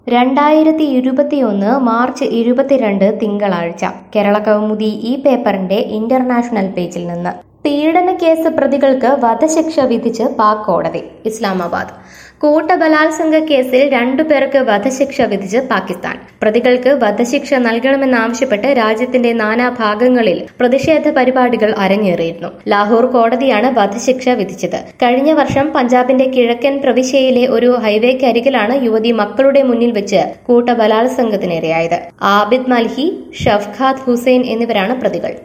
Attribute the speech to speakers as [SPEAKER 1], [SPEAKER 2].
[SPEAKER 1] രണ്ടായിരത്തി ഇരുപത്തിയൊന്ന് മാർച്ച് ഇരുപത്തിരണ്ട് തിങ്കളാഴ്ച കേരള കൗമുദി ഈ പേപ്പറിന്റെ ഇന്റർനാഷണൽ പേജിൽ നിന്ന് പീഡന കേസ് പ്രതികൾക്ക് വധശിക്ഷ വിധിച്ച് പാക് കോടതി ഇസ്ലാമാബാദ് കൂട്ടബലാത്സംഗ കേസിൽ രണ്ടു പേർക്ക് വധശിക്ഷ വിധിച്ച് പാകിസ്ഥാൻ പ്രതികൾക്ക് വധശിക്ഷ നൽകണമെന്നാവശ്യപ്പെട്ട് രാജ്യത്തിന്റെ നാനാഭാഗങ്ങളിൽ പ്രതിഷേധ പരിപാടികൾ അരങ്ങേറിയിരുന്നു ലാഹോർ കോടതിയാണ് വധശിക്ഷ വിധിച്ചത് കഴിഞ്ഞ വർഷം പഞ്ചാബിന്റെ കിഴക്കൻ പ്രവിശ്യയിലെ ഒരു ഹൈവേക്കരികിലാണ് യുവതി മക്കളുടെ മുന്നിൽ വെച്ച് കൂട്ടബലാത്സംഗത്തിനിരയായത് ആബിദ് മൽഹി ഷഫ്ഖാത്ത് ഹുസൈൻ എന്നിവരാണ് പ്രതികൾ